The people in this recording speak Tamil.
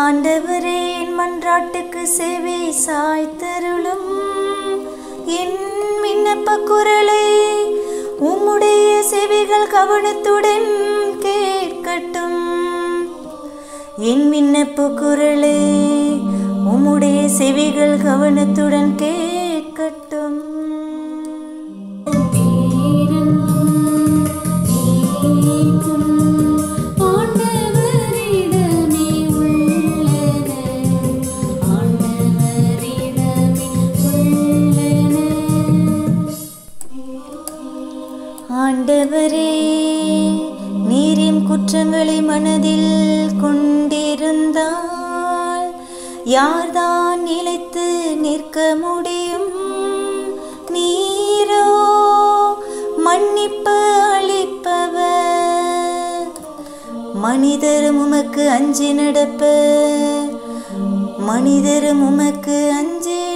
ஆண்டவரே என் மன்றாட்டுக்கு செவி சாய்த்தருளும் என் விண்ணப்ப குரலை உம்முடைய செவிகள் கவனத்துடன் கேட்கட்டும் என் விண்ணப்ப குரலை உம்முடைய செவிகள் கவனத்துடன் கேட்கட்டும் ஆண்டவரிடமே உள்ளன ஆண்டவரிடமே உள்ளன ஆண்டவரே நீரின் குற்றங்களை மனதில் கொண்டிருந்தால் யார்தான் நிலைத்து நிற்க முடியும் நீரோ மன்னிப்பு அளிப்பவர் மனிதரும் உமக்கு அஞ்சி நடப்ப மனிதரும் உமக்கு அஞ்சி